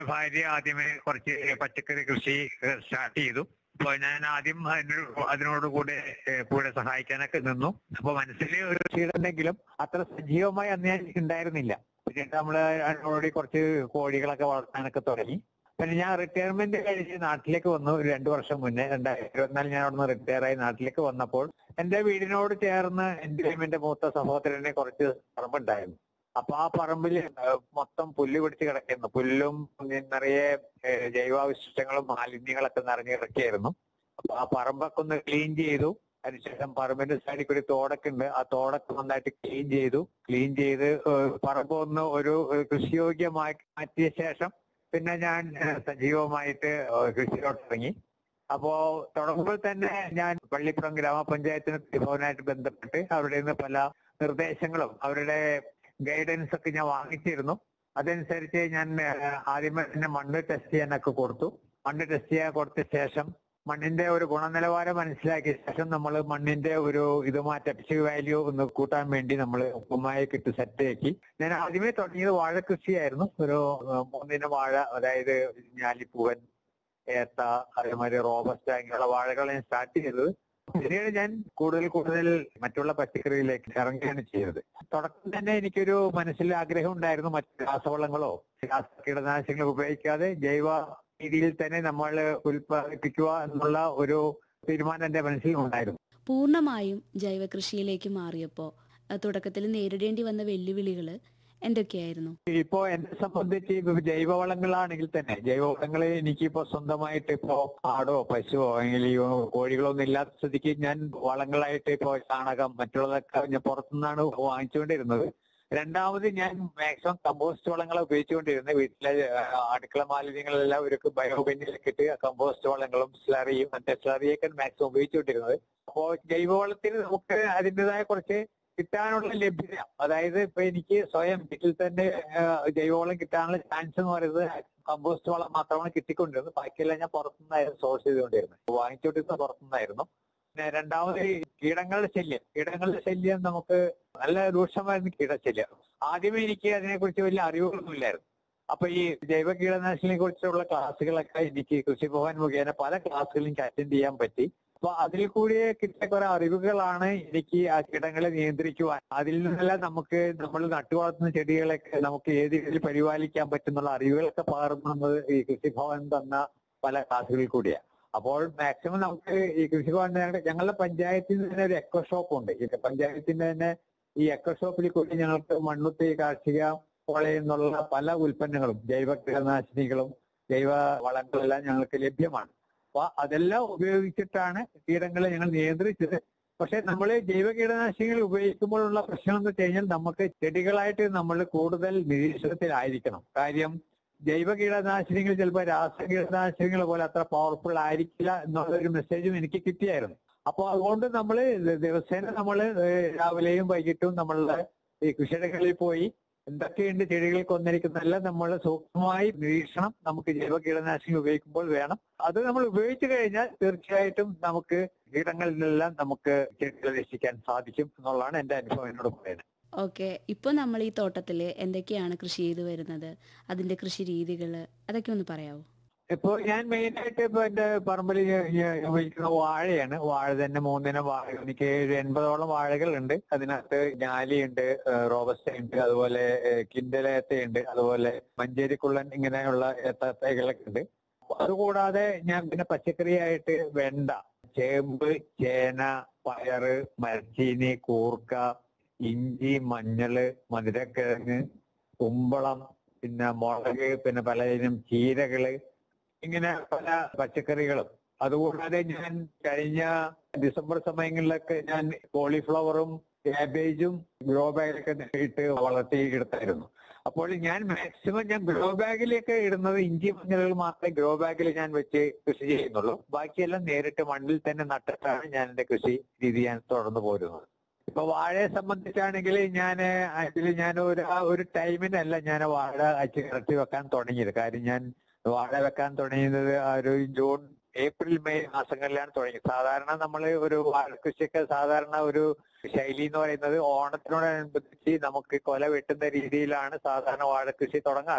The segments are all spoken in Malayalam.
ഭാര്യ ആദ്യമേ കുറച്ച് പച്ചക്കറി കൃഷി സ്റ്റാർട്ട് ചെയ്തു അപ്പൊ ഞാൻ ആദ്യം അതിനോട് അതിനോട് കൂടെ ഏഹ്, കൂടെ സഹായിക്കാനൊക്കെ നിന്നു അപ്പൊ മനസ്സിൽ ഒരു കൃഷിയുണ്ടെങ്കിലും അത്ര സജീവമായി അന്ന് ഞാൻ ഉണ്ടായിരുന്നില്ല പിന്നീട് നമ്മള് അതിനോട് കുറച്ച് കോഴികളൊക്കെ വളർത്താനൊക്കെ തുടങ്ങി പിന്നെ ഞാൻ റിട്ടയർമെന്റ് കഴിഞ്ഞ് നാട്ടിലേക്ക് വന്നു ഒരു രണ്ടു വർഷം മുന്നേ രണ്ടായിരത്തി ഇരുപത്തിനാല് ഞാൻ അവിടുന്ന് റിട്ടയർ ആയി നാട്ടിലേക്ക് വന്നപ്പോൾ എന്റെ വീടിനോട് ചേർന്ന് എന്റെയും എന്റെ മൂത്ത സഹോദരനെ കുറച്ച് പറമ്പുണ്ടായിരുന്നു അപ്പൊ ആ പറമ്പിൽ മൊത്തം പുല്ല് പിടിച്ച് കിടക്കുന്നു പുല്ലും നിറയെ ഏഹ്, ജൈവാവശിഷ്ടങ്ങളും മാലിന്യങ്ങളൊക്കെ നിറഞ്ഞു കിടക്കുകയായിരുന്നു അപ്പൊ ആ പറമ്പൊക്കെ ഒന്ന് ക്ലീൻ ചെയ്തു അതിനുശേഷം പറമ്പിന്റെ സൈഡിൽ കൂടി തോടൊക്കെ ഉണ്ട് ആ തോടൊക്കെ നന്നായിട്ട് ക്ലീൻ ചെയ്തു ക്ലീൻ ചെയ്ത് ഏഹ്, പറമ്പ് ഒന്ന് ഒരു ഏഹ്, കൃഷിയോഗ്യമായി മാറ്റിയ ശേഷം പിന്നെ ഞാൻ ഏഹ്, സജീവമായിട്ട് ഏഹ്, കൃഷിയിലോട്ട് ഇറങ്ങി അപ്പോ തുടങ്ങുമ്പോൾ തന്നെ ഞാൻ പള്ളിപ്പുറം ഗ്രാമപഞ്ചായത്തിന് ഭവനായിട്ട് ബന്ധപ്പെട്ട് അവിടെ നിന്ന് പല നിർദ്ദേശങ്ങളും അവരുടെ ഗൈഡൻസ് ഒക്കെ ഞാൻ വാങ്ങിച്ചിരുന്നു അതനുസരിച്ച് ഞാൻ ഏഹ്, ആദ്യമേ തന്നെ മണ്ണ് ടെസ്റ്റ് ചെയ്യാനൊക്കെ കൊടുത്തു മണ്ണ് ടെസ്റ്റ് ചെയ്യാൻ കൊടുത്ത ശേഷം മണ്ണിന്റെ ഒരു ഗുണനിലവാരം മനസ്സിലാക്കിയ ശേഷം നമ്മൾ മണ്ണിന്റെ ഒരു ഇത് മാറ്റം പിശു വാല്യൂ ഒന്ന് കൂട്ടാൻ വേണ്ടി നമ്മൾ ഉപ്പുമായി കിട്ട് സെറ്റ് ആക്കി ഞാൻ ആദ്യമേ തുടങ്ങിയത് വാഴ കൃഷിയായിരുന്നു ഒരു ഏഹ്, മൂന്നിനം വാഴ അതായത് ഞാലിപ്പൂവൻ ഏത്ത അതേമാതിരി റോബസ്റ്റ ഇങ്ങനെയുള്ള വാഴകൾ ഞാൻ സ്റ്റാർട്ട് ചെയ്തത് പിന്നീട് ഞാൻ കൂടുതൽ കൂടുതൽ മറ്റുള്ള പച്ചക്കറിയിലേക്ക് ഇറങ്ങുകയാണ് ചെയ്തത് തുടക്കം തന്നെ എനിക്കൊരു മനസ്സിൽ ആഗ്രഹം ഉണ്ടായിരുന്നു മറ്റ് രാസവളങ്ങളോ രാസ കീടനാശിനികളോ ഉപയോഗിക്കാതെ ജൈവ രീതിയിൽ തന്നെ നമ്മൾ ഉൽപ്പാദിപ്പിക്കുക എന്നുള്ള ഒരു തീരുമാനം എന്റെ മനസ്സിൽ ഉണ്ടായിരുന്നു പൂർണ്ണമായും ജൈവ കൃഷിയിലേക്ക് മാറിയപ്പോൾ തുടക്കത്തിൽ നേരിടേണ്ടി വന്ന വെല്ലുവിളികൾ എന്തൊക്കെയായിരുന്നു ഇപ്പോ എന്നെ സംബന്ധിച്ച് ഇപ്പൊ ജൈവവളങ്ങളാണെങ്കിൽ തന്നെ ജൈവവളങ്ങൾ എനിക്കിപ്പോ സ്വന്തമായിട്ട് ഇപ്പോ ആടോ പശുവോ അല്ലെങ്കിൽ ഈ കോഴികളൊന്നും ഇല്ലാത്ത സ്ഥിതിക്ക് ഞാൻ വളങ്ങളായിട്ട് ഇപ്പോ ചാണകം മറ്റുള്ളതൊക്കെ ഞാൻ പുറത്തുനിന്നാണ് വാങ്ങിച്ചുകൊണ്ടിരുന്നത് രണ്ടാമത് ഞാൻ മാക്സിമം കമ്പോസ്റ്റ് വളങ്ങൾ ഉപയോഗിച്ചുകൊണ്ടിരുന്നത് വീട്ടിലെ ആ, അടുക്കള മാലിന്യങ്ങളെല്ലാം ഒരു ബയോബെന്നിലൊക്കെ ഇട്ട് കമ്പോസ്റ്റ് വളങ്ങളും സ്ലറിയും മറ്റേ സ്ലറിയൊക്കെ മാക്സിമം ഉപയോഗിച്ചുകൊണ്ടിരുന്നത് അപ്പോ ജൈവവളത്തിന് നമുക്ക് അതിൻ്റെതായ കുറച്ച് കിട്ടാനുള്ള ലഭ്യത അതായത് ഇപ്പൊ എനിക്ക് സ്വയം വീട്ടിൽ തന്നെ ആ, ജൈവവളം കിട്ടാനുള്ള ചാൻസ് എന്ന് പറയുന്നത് കമ്പോസ്റ്റ് വളം മാത്രമാണ് കിട്ടിക്കൊണ്ടിരുന്നത് ബാക്കിയെല്ലാം ഞാൻ പുറത്തുനിന്നായിരുന്നു സോഴ്സ് ചെയ്തുകൊണ്ടിരുന്നത് വാങ്ങിച്ചുകൊണ്ടിരുന്നത് പുറത്തുനിന്നായിരുന്നു പിന്നെ രണ്ടാമത് ഈ കീടങ്ങളുടെ ശല്യം കീടങ്ങളുടെ ശല്യം നമുക്ക് നല്ല രൂക്ഷമായിരുന്നു കീടശല്യം ആദ്യമേ എനിക്ക് അതിനെക്കുറിച്ച് വലിയ അറിവുകളൊന്നുമില്ലായിരുന്നു അപ്പൊ ഈ ജൈവ കീടനാശിനിയെ കുറിച്ചുള്ള ക്ലാസ്സുകളൊക്കെ എനിക്ക് കൃഷിഭവൻ മുഖേന പല ക്ലാസ്സുകളും എനിക്ക് അറ്റൻഡ് ചെയ്യാൻ പറ്റി അപ്പൊ അതിൽ കൂടി കിട്ടിയ കുറെ അറിവുകളാണ് എനിക്ക് ആ കീടങ്ങളെ നിയന്ത്രിക്കുവാൻ അതിൽ നിന്നെല്ലാം നമുക്ക് നമ്മൾ നട്ടുവളർത്തുന്ന ചെടികളൊക്കെ നമുക്ക് ഏത് രീതിയിൽ പരിപാലിക്കാൻ പറ്റുന്നുള്ള അറിവുകളൊക്കെ പകർന്നത് ഈ കൃഷിഭവൻ തന്ന പല ക്ലാസ്സുകളിൽ കൂടിയാണ് അപ്പോൾ മാക്സിമം നമുക്ക് ഈ കൃഷിഭവൻ ഞങ്ങളുടെ ഞങ്ങളുടെ പഞ്ചായത്തിൽ നിന്ന് തന്നെ ഒരു എക്കോ ഷോപ്പ് ഉണ്ട് ഈ പഞ്ചായത്തിന്റെ തന്നെ ഈ എക്കോ ഷോപ്പിൽ കൂടി ഞങ്ങൾക്ക് മണ്ണുത്തി കാർഷിക കോളേജിൽ നിന്നുള്ള പല ഉൽപ്പന്നങ്ങളും ജൈവ കീടനാശിനികളും ജൈവ വളങ്ങളെല്ലാം ഞങ്ങൾക്ക് ലഭ്യമാണ് അപ്പൊ അതെല്ലാം ഉപയോഗിച്ചിട്ടാണ് കീടങ്ങളെ ഞങ്ങൾ നിയന്ത്രിച്ചത് പക്ഷെ നമ്മൾ ജൈവ കീടനാശിനികൾ ഉപയോഗിക്കുമ്പോഴുള്ള പ്രശ്നം എന്ന് വെച്ച് കഴിഞ്ഞാൽ നമുക്ക് ചെടികളായിട്ട് നമ്മൾ കൂടുതൽ നിരീക്ഷണത്തിലായിരിക്കണം കാര്യം ജൈവ കീടനാശിനികൾ ചിലപ്പോൾ രാസ കീടനാശിനികൾ പോലെ അത്ര പവർഫുൾ ആയിരിക്കില്ല എന്നുള്ള ഒരു മെസ്സേജും എനിക്ക് കിട്ടിയായിരുന്നു അപ്പൊ അതുകൊണ്ട് നമ്മൾ ദിവസേന നമ്മൾ രാവിലെയും വൈകിട്ടും നമ്മളുടെ ഈ കൃഷിയിടങ്ങളിൽ പോയി എന്തൊക്കെയുണ്ട് ചെടികൾക്ക് വന്നിരിക്കുന്നതെല്ലാം നമ്മൾ സൂക്ഷ്മമായി നിരീക്ഷണം നമുക്ക് ജൈവ കീടനാശിനി ഉപയോഗിക്കുമ്പോൾ വേണം അത് നമ്മൾ ഉപയോഗിച്ചു കഴിഞ്ഞാൽ തീർച്ചയായിട്ടും നമുക്ക് കീടങ്ങളിൽ നിന്നെല്ലാം നമുക്ക് ചെടികളെ രക്ഷിക്കാൻ സാധിക്കും എന്നുള്ളതാണ് എന്റെ അനുഭവം എന്നോട് പറയുന്നത് ഓക്കെ ഇപ്പോൾ നമ്മൾ ഈ തോട്ടത്തിൽ എന്തൊക്കെയാണ് കൃഷി ചെയ്തു വരുന്നത് അതിന്റെ കൃഷി രീതികൾ അതൊക്കെ ഒന്ന് പറയാവോ ഇപ്പൊ ഞാൻ മെയിൻ ആയിട്ട് ഇപ്പൊ എന്റെ പറമ്പിൽ ഉപയോഗിക്കുന്ന വാഴയാണ് വാഴ തന്നെ മൂന്നിനം വാഴ എനിക്ക് ഒരു എൺപതോളം വാഴകൾ ഉണ്ട് അതിനകത്ത് ഞാലിയുണ്ട് റോബസ്റ്റ ഉണ്ട് അതുപോലെ കിൻഡലേത്തയുണ്ട് അതുപോലെ മഞ്ചേരിക്കുള്ളൻ ഇങ്ങനെയുള്ള ഏത്ത തൈകളൊക്കെ ഉണ്ട് അതുകൂടാതെ ഞാൻ പിന്നെ പച്ചക്കറിയായിട്ട് വെണ്ട ചേമ്പ് ചേന പയറ് മരച്ചീനി കൂർക്ക ഇഞ്ചി മഞ്ഞള് മധുരക്കിഴങ്ങ് കുമ്പളം പിന്നെ മുളക് പിന്നെ പലയിനം ചീരകള് ഇങ്ങനെ പല പച്ചക്കറികളും അതുകൂടാതെ ഞാൻ കഴിഞ്ഞ ഡിസംബർ സമയങ്ങളിലൊക്കെ ഞാൻ കോളിഫ്ലവറും ക്യാബേജും ഗ്രോ ബാഗിലൊക്കെ ഇട്ട് വളർത്തി എടുത്തായിരുന്നു അപ്പോൾ ഞാൻ മാക്സിമം ഞാൻ ഗ്രോ ബാഗിലേക്ക് ഇടുന്നത് ഇഞ്ചി മഞ്ഞളുകൾ മാത്രമേ ഗ്രോ ബാഗിൽ ഞാൻ വെച്ച് കൃഷി ചെയ്യുന്നുള്ളൂ ബാക്കിയെല്ലാം നേരിട്ട് മണ്ണിൽ തന്നെ നട്ടിട്ടാണ് ഞാൻ എന്റെ കൃഷി രീതി ഞാൻ തുടർന്നു പോരുന്നത് ഇപ്പൊ വാഴയെ സംബന്ധിച്ചാണെങ്കിൽ ഞാൻ അതിൽ ഞാൻ ഒരു ആ ഒരു ടൈമിനല്ല ഞാൻ വാഴ അച്ച് ഇറക്കി വെക്കാൻ തുടങ്ങിയത് കാര്യം ഞാൻ വാഴ വെക്കാൻ തുടങ്ങിയത് ആ ഒരു ജൂൺ ഏപ്രിൽ മെയ് മാസങ്ങളിലാണ് തുടങ്ങിയത് സാധാരണ നമ്മൾ ഒരു വാഴ കൃഷിയൊക്കെ സാധാരണ ഒരു ശൈലി എന്ന് പറയുന്നത് ഓണത്തിനോടനുബന്ധിച്ച് നമുക്ക് കൊല വെട്ടുന്ന രീതിയിലാണ് സാധാരണ വാഴ കൃഷി തുടങ്ങാറ്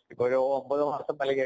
ഇപ്പൊ ഒരു ഒമ്പത് മാസം അല്ലെങ്കിൽ